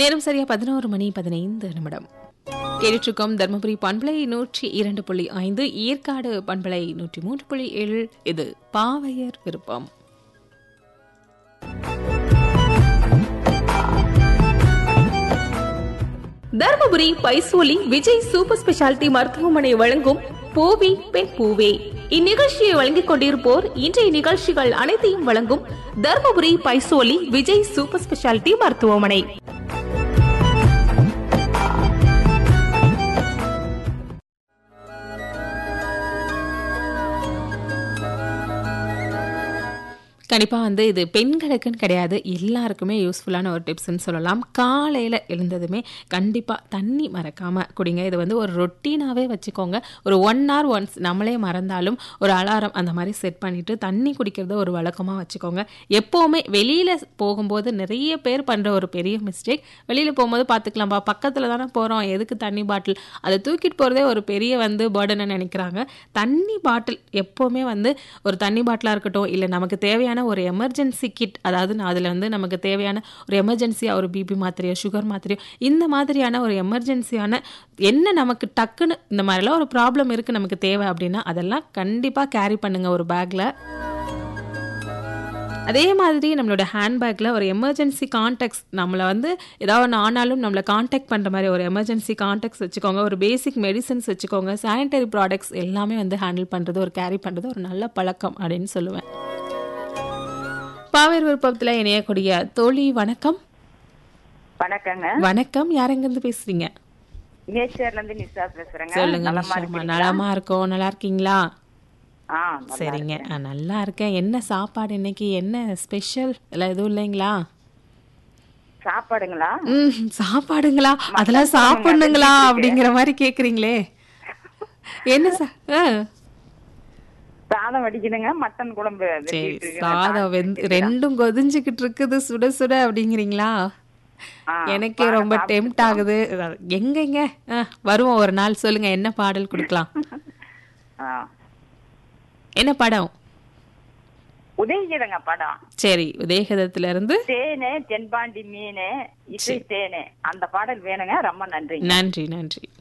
நேரம் சரியா பதினோரு மணி பதினைந்து நிமிடம் கேட்டுருக்கோம் தர்மபுரி பண்பலை நூற்றி இரண்டு புள்ளி ஐந்து ஏற்காடு பண்பலை நூற்றி மூன்று புள்ளி ஏழு இது பாவையர் விருப்பம் தர்மபுரி பைசோலி விஜய் சூப்பர் ஸ்பெஷாலிட்டி மருத்துவமனை வழங்கும் பூவி பெண் பூவே இந்நிகழ்ச்சியை வழங்கிக் கொண்டிருப்போர் இன்றைய நிகழ்ச்சிகள் அனைத்தையும் வழங்கும் தர்மபுரி பைசோலி விஜய் சூப்பர் ஸ்பெஷாலிட்டி மருத்துவமனை கண்டிப்பாக வந்து இது பெண்களுக்குன்னு கிடையாது எல்லாருக்குமே யூஸ்ஃபுல்லான ஒரு டிப்ஸ்ன்னு சொல்லலாம் காலையில் எழுந்ததுமே கண்டிப்பாக தண்ணி மறக்காமல் குடிங்க இது வந்து ஒரு ரொட்டீனாகவே வச்சுக்கோங்க ஒரு ஒன் hour ஒன்ஸ் நம்மளே மறந்தாலும் ஒரு அலாரம் அந்த மாதிரி செட் பண்ணிவிட்டு தண்ணி குடிக்கிறத ஒரு வழக்கமாக வச்சுக்கோங்க எப்போவுமே வெளியில் போகும்போது நிறைய பேர் பண்ணுற ஒரு பெரிய மிஸ்டேக் வெளியில் போகும்போது பார்த்துக்கலாம்ப்பா பக்கத்தில் தானே போகிறோம் எதுக்கு தண்ணி பாட்டில் அதை தூக்கிட்டு போகிறதே ஒரு பெரிய வந்து பேர்டனை நினைக்கிறாங்க தண்ணி பாட்டில் எப்போவுமே வந்து ஒரு தண்ணி பாட்டிலாக இருக்கட்டும் இல்லை நமக்கு தேவையான ஒரு எமர்ஜென்சி கிட் அதாவது அதில் வந்து நமக்கு தேவையான ஒரு எமர்ஜென்சியாக ஒரு பிபி மாத்திரையோ சுகர் மாத்திரையோ இந்த மாதிரியான ஒரு எமர்ஜென்சியான என்ன நமக்கு டக்குன்னு இந்த மாதிரிலாம் ஒரு ப்ராப்ளம் இருக்குது நமக்கு தேவை அப்படின்னா அதெல்லாம் கண்டிப்பாக கேரி பண்ணுங்க ஒரு பேக்கில் அதே மாதிரி நம்மளோட ஹேண்ட்பேக்கில் ஒரு எமர்ஜென்சி கான்டாக்ட்ஸ் நம்மளை வந்து ஏதாவது ஒன்று ஆனாலும் நம்மளை காண்டாக்ட் பண்ணுற மாதிரி ஒரு எமர்ஜென்சி கான்டாக்ட்ஸ் வச்சுக்கோங்க ஒரு பேசிக் மெடிசன்ஸ் வச்சுக்கோங்க சானிட்டரி ப்ராடக்ட்ஸ் எல்லாமே வந்து ஹேண்டில் பண்ணுறது ஒரு கேரி பண்ணுறது ஒரு நல்ல பழக்கம் அப்படின்னு சொல்லுவேன் பாவேர் விருப்பத்தில் இணையக்கூடிய தோழி வணக்கம் வணக்கங்க வணக்கம் யார் எங்கேருந்து பேசுறீங்க நேச்சர்ல இருந்து நிஷா பேசுறேங்க சொல்லுங்க நலமா நிஷாமா இருக்கீங்களா? நலமா இருக்கோம் நல்லா இருக்கீங்களா ஆ நல்லா சரிங்க இருக்கேன். நான் நல்லா இருக்கேன் என்ன சாப்பாடு இன்னைக்கு என்ன ஸ்பெஷல் இல்லை எதுவும் இல்லைங்களா சாப்பாடுங்களா ம் சாப்பாடுங்களா அதெல்லாம் குழம்புங்க, சாப்பிடணுங்களா வெந்திருக்கு. அப்படிங்கிற மாதிரி கேக்குறீங்களே என்ன சா ஆ, சாதம் வடிக்கணுங்க மட்டன் குழம்பு சரி வெட்டிட்டு இருக்கேன். சாதம் வெந்து ரெண்டும் கொதிஞ்சுக்கிட்டு இருக்குது சுட சுட அப்படிங்கிறீங்களா ஆ, எனக்கே வாங்க ரொம்ப சாப்பிட்டு டெம்ட் ஆகுது எங்கெங்க ஆ, வருவோம் ஒரு நாள் சொல்லுங்க என்ன பாடல் கொடுக்கலாம் ஆ. என்ன படம் உதயகிரங்க படம் சரி உதயகதத்துல இருந்து தேனே தென்பாண்டி மீனே இசை தேனே அந்த பாடல் வேணுங்க ரொம்ப நன்றிங்க நன்றி நன்றி